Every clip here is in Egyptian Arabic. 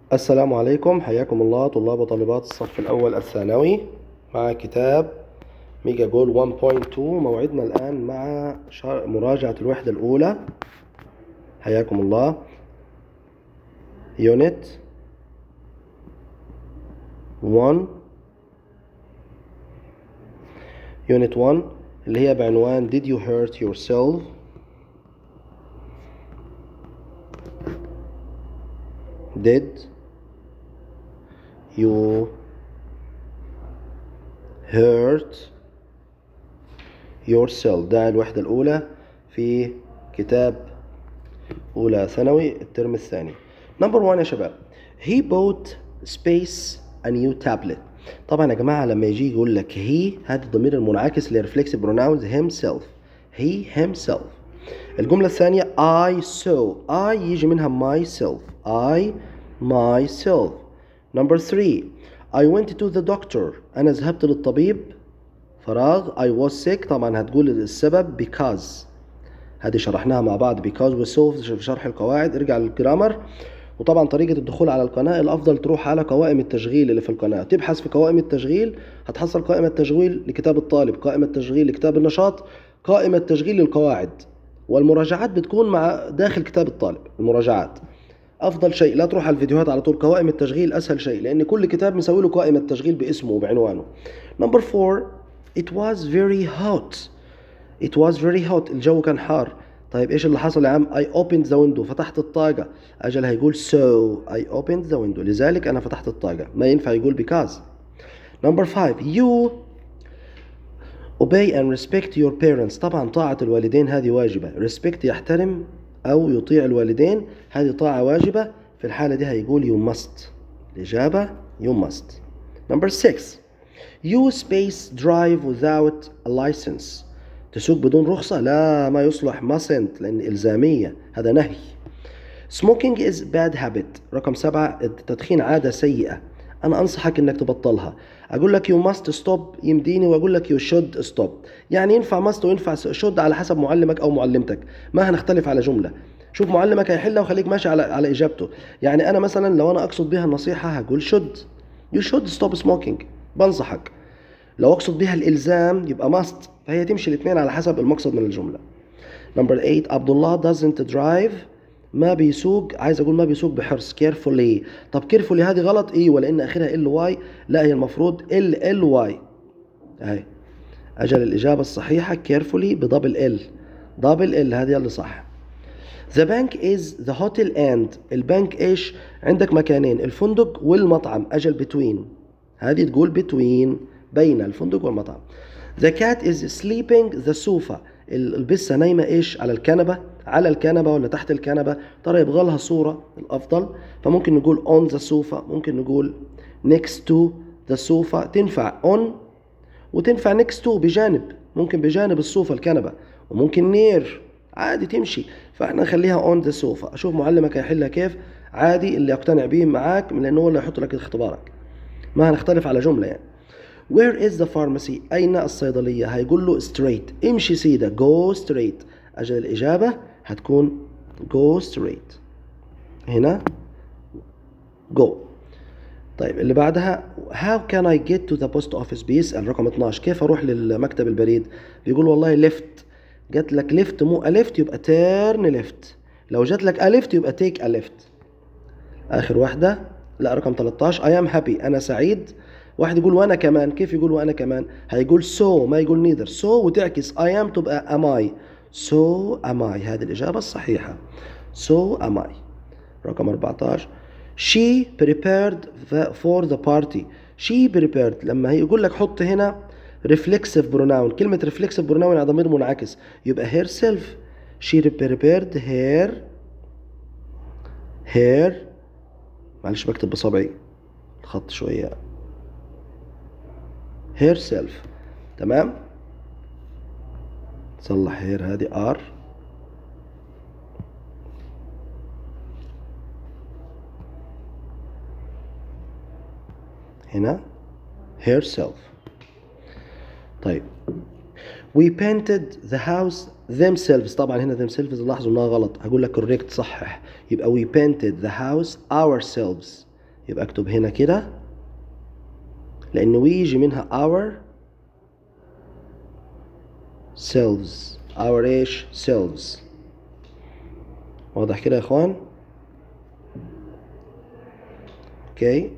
السلام عليكم حياكم الله طلاب وطالبات الصف الأول الثانوي مع كتاب ميجا جول 1.2 موعدنا الآن مع شر- مراجعة الوحدة الأولى حياكم الله يونت 1 يونت 1 اللي هي بعنوان Did you hurt yourself Did you hurt yourself ده الوحدة الأولى في كتاب أولى ثانوي الترم الثاني نمبر 1 يا شباب he bought space a new tablet طبعا يا جماعة لما يجي يقول لك he هذا الضمير المنعكس لرفلكسيف pronouns himself he himself الجملة الثانية I saw I يجي منها myself I myself number three I went to the doctor أنا ذهبت للطبيب فراغ I was sick طبعا هتقول السبب because هذه شرحناها مع بعض because و so في شرح القواعد ارجع للجرامر وطبعا طريقة الدخول على القناة الأفضل تروح على قوائم التشغيل اللي في القناة تبحث في قوائم التشغيل هتحصل قائمة تشغيل لكتاب الطالب قائمة تشغيل لكتاب النشاط قائمة تشغيل للقواعد والمراجعات بتكون مع داخل كتاب الطالب المراجعات افضل شيء لا تروح على الفيديوهات على طول قوائم التشغيل اسهل شيء لان كل كتاب مسوي له قائمه تشغيل باسمه وبعنوانه نمبر 4 it was very hot it was very hot الجو كان حار طيب ايش اللي حصل يا عم I opened the window فتحت الطاقة اجل هيقول so I opened the window لذلك انا فتحت الطاقة ما ينفع يقول because number 5 you obey and respect your parents طبعا طاعة الوالدين هذه واجبة respect يحترم أو يطيع الوالدين هذه طاعة واجبة في الحالة دي هيقول you must الإجابة you must number 6 you space drive without a license تسوق بدون رخصة لا ما يصلح mustn't لأن إلزامية هذا نهي smoking is bad habit رقم سبعة التدخين عادة سيئة أنا أنصحك إنك تبطلها أقول لك you must stop يمديني وأقول لك you should stop يعني ينفع must وينفع should على حسب معلمك أو معلمتك ما هنختلف على جملة شوف معلمك هيحلها وخليك ماشي على على إجابته يعني أنا مثلا لو أنا أقصد بها النصيحة هقول should you should stop smoking بنصحك لو أقصد بها الإلزام يبقى must فهي تمشي الاثنين على حسب المقصد من الجملة نمبر 8 عبد الله doesn't drive ما بيسوق عايز اقول ما بيسوق بحرص carefully طب carefully هذه غلط ايوه لان اخرها ال واي لا هي المفروض ال ال واي اهي اجل الاجابه الصحيحه carefully بدبل ال دبل ال هذه اللي صح The bank is the hotel and البنك ايش عندك مكانين الفندق والمطعم اجل between هذه تقول between بين الفندق والمطعم The cat is sleeping the sofa ال- البسة نايمة ايش على الكنبة على الكنبة ولا تحت الكنبة ترى يبغى لها صورة الأفضل فممكن نقول on the sofa ممكن نقول next to the sofa تنفع on وتنفع next to بجانب ممكن بجانب الصوفة الكنبة وممكن near عادي تمشي فاحنا نخليها on the sofa اشوف معلمك هيحلها كيف عادي اللي يقتنع بيه معاك لانه هو اللي يحط لك اختبارك ما هنختلف على جملة يعني Where is the pharmacy أين الصيدلية هيقول له straight امشي سيدة go straight أجل الإجابة هتكون go straight هنا go طيب اللي بعدها how can I get to the post office بيسأل رقم 12 كيف أروح للمكتب البريد بيقول والله left جات لك left مو a left يبقى turn left لو جات لك a left يبقى take a left اخر واحده لا رقم 13 I am happy انا سعيد واحد يقول وانا كمان كيف يقول وانا كمان هيقول so ما يقول neither so وتعكس I am تبقى am I so am I هذه الاجابه الصحيحه so am I رقم 14 she prepared the- for the party she prepared لما يقول لك حط هنا reflexive pronoun كلمة reflexive pronoun يعني ضمير منعكس يبقى herself she prepared her her معلش بكتب بصبعي الخط شوية herself تمام صلح هير هذه ار هنا herself طيب we painted the house themselves طبعا هنا themselves لاحظوا انها غلط هقول لك correct صحح يبقى we painted the house ourselves يبقى اكتب هنا كده لان وي يجي منها our selves our ايش selves واضح كده يا اخوان اوكي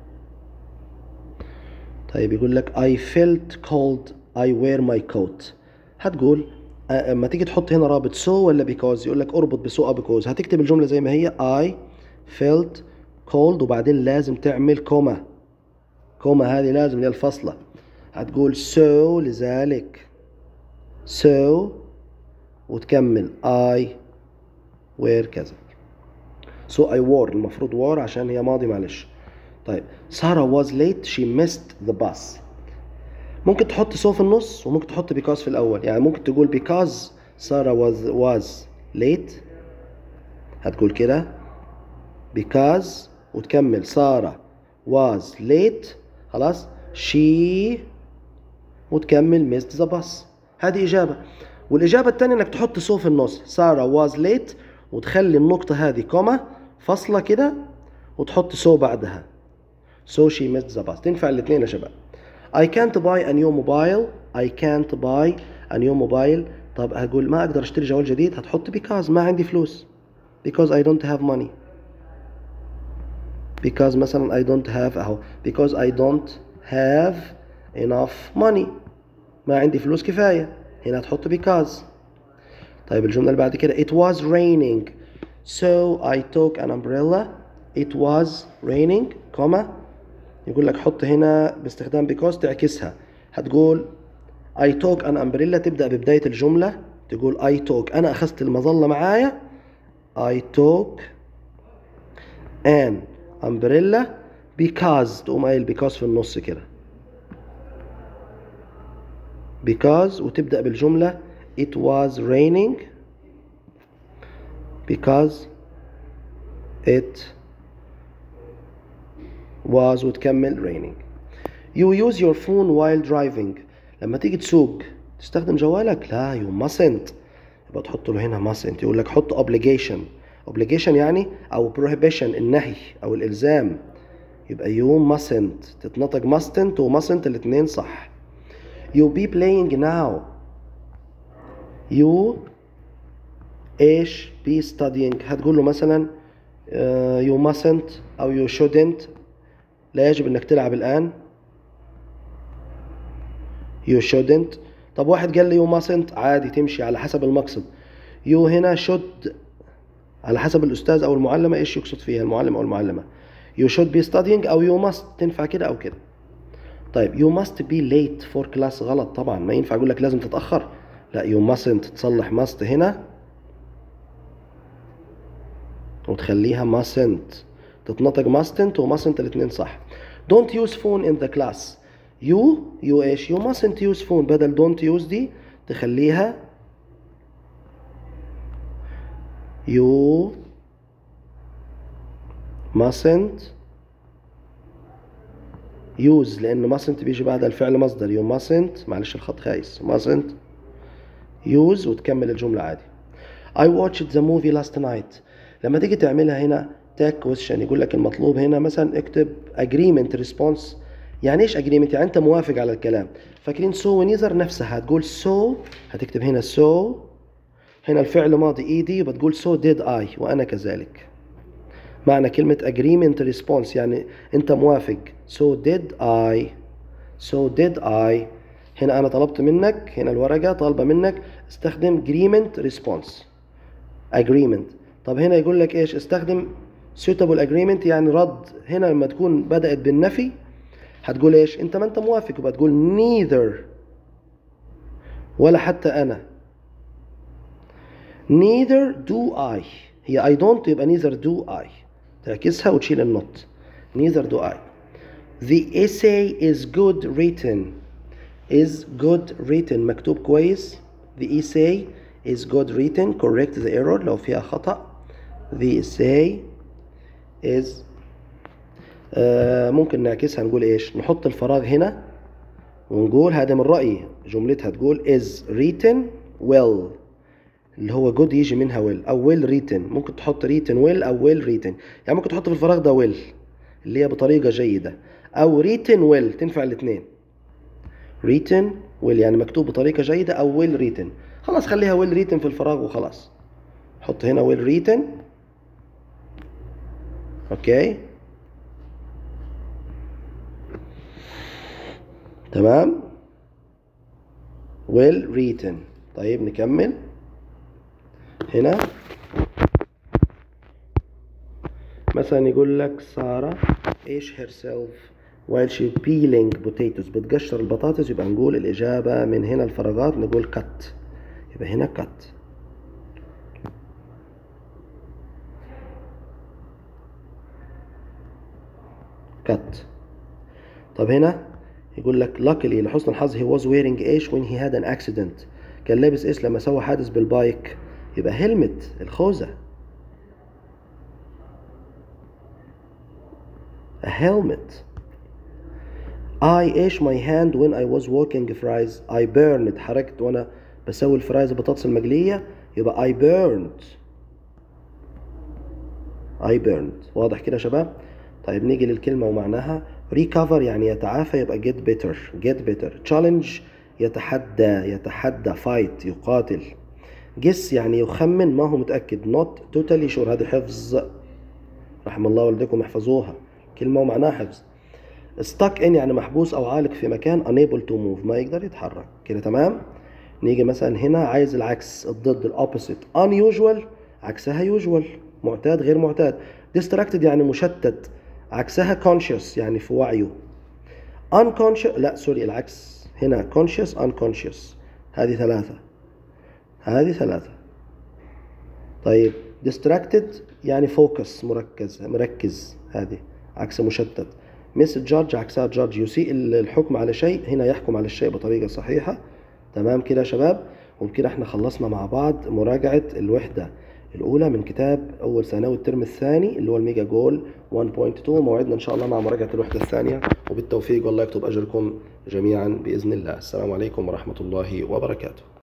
طيب يقول لك I felt cold I wear my coat هتقول آه، اما تيجي تحط هنا رابط so ولا because يقول لك اربط بسو او because هتكتب الجملة زي ما هي I felt cold وبعدين لازم تعمل كوما كوما هذه لازم هي الفصلة هتقول so لذلك so وتكمل I wear كذا so I wore المفروض wore عشان هي ماضي معلش طيب سارة was late she missed the bus ممكن تحط so في النص وممكن تحط because في الأول يعني ممكن تقول because سارة was was late هتقول كده because وتكمل سارة was late خلاص she وتكمل missed the bus هذه إجابة والإجابة الثانية إنك تحط so في النص سارة was late وتخلي النقطة هذه كوما فاصلة كده وتحط so بعدها so she missed the bus تنفع الاثنين يا شباب I can't buy a new mobile I can't buy a new mobile طب هقول ما اقدر اشتري جوال جديد هتحط because ما عندي فلوس because I don't have money because مثلا I don't have اهو because I don't have enough money ما عندي فلوس كفاية هنا هتحط because طيب الجملة اللي بعد كده it was raining so I took an umbrella it was raining كوما يقول لك حط هنا باستخدام because تعكسها هتقول I took an umbrella تبدأ ببداية الجملة تقول I took أنا أخذت المظلة معايا I took an umbrella because تقوم قايل because في النص كده because وتبدأ بالجملة it was raining because it was وتكمل raining you use your phone while driving لما تيجي تسوق تستخدم جوالك لا you mustn't يبقى تحط له هنا mustn't يقول لك حط obligation obligation يعني او prohibition النهي او الالزام يبقى you mustn't تتنطق mustn't و mustn't الاثنين صح you be playing now you ايش be studying هتقول له مثلا uh, you mustn't او you shouldn't لا يجب انك تلعب الان you shouldn't طب واحد قال لي you mustn't عادي تمشي على حسب المقصد you هنا should على حسب الاستاذ او المعلمه ايش يقصد فيها المعلم او المعلمه you should be studying او you must تنفع كده او كده طيب you must be late for class غلط طبعا ما ينفع اقول لك لازم تتاخر لا you mustn't تصلح must هنا وتخليها mustn't تتنطق mustn't و mustn't الاثنين صح don't use phone in the class you you ايش you mustn't use phone بدل don't use دي تخليها you mustn't use لأن mustn't بيجي بعد الفعل مصدر you mustn't معلش الخط خايس mustn't use وتكمل الجملة عادي I watched the movie last night لما تيجي تعملها هنا تاك كويشن يقول لك المطلوب هنا مثلا اكتب agreement response يعني ايش agreement يعني انت موافق على الكلام فاكرين so ونيزر نفسها هتقول so هتكتب هنا so هنا الفعل ماضي ايدي وبتقول so did I وانا كذلك معنى كلمة agreement response يعني انت موافق so did I so did I هنا انا طلبت منك هنا الورقة طالبة منك استخدم agreement response agreement طب هنا يقول لك ايش استخدم suitable agreement يعني رد هنا لما تكون بدأت بالنفي هتقول ايش انت ما انت موافق وبتقول neither ولا حتى انا neither do I هي I don't يبقى neither do I تعكسها وتشيل النط neither do I the essay is good written is good written مكتوب كويس the essay is good written correct the error لو فيها خطأ the essay is آه ممكن نعكسها نقول ايش نحط الفراغ هنا ونقول هذا من رأيي جملتها تقول is written well اللي هو good يجي منها will او well written ممكن تحط written well او well written يعني ممكن تحط في الفراغ ده will اللي هي بطريقة جيدة أو written well تنفع الاثنين written well يعني مكتوب بطريقة جيدة أو well written خلاص خليها well written في الفراغ وخلاص حط هنا well written اوكي تمام well written طيب نكمل هنا مثلا يقول لك سارة ايش herself while she peeling potatoes بتقشر البطاطس يبقى نقول الإجابة من هنا الفراغات نقول cut يبقى هنا cut cut طب هنا يقول لك luckily لحسن الحظ he was wearing ايش when he had an accident كان لابس ايش لما سوى حادث بالبايك يبقى هيلمت الخوذة a helmet I ايش my hand when I was walking fries I burned حركت وانا بسوي الفرايز البطاطس المقلية يبقى I burned I burned واضح كده يا شباب طيب نيجي للكلمة ومعناها recover يعني يتعافى يبقى get better get better challenge يتحدى يتحدى fight يقاتل guess يعني يخمن ما هو متأكد not totally sure هذه حفظ رحم الله والديكم احفظوها كلمة ومعناها حفظ stuck in يعني محبوس أو عالق في مكان unable to move ما يقدر يتحرك كده تمام نيجي مثلا هنا عايز العكس الضد الأوبوسيت unusual عكسها usual معتاد غير معتاد distracted يعني مشتت عكسها conscious يعني في وعيه unconscious لا سوري العكس هنا conscious unconscious هذه ثلاثة هذه ثلاثة طيب distracted يعني focus مركز مركز هذه عكس مشتت miss judge عكسها judge يسيء الحكم على شيء هنا يحكم على الشيء بطريقة صحيحة تمام كده يا شباب وبكده احنا خلصنا مع بعض مراجعة الوحدة الأولى من كتاب أول ثانوي الترم الثاني اللي هو الميجا جول 1.2 موعدنا إن شاء الله مع مراجعة الوحدة الثانية وبالتوفيق والله يكتب أجركم جميعا بإذن الله السلام عليكم ورحمة الله وبركاته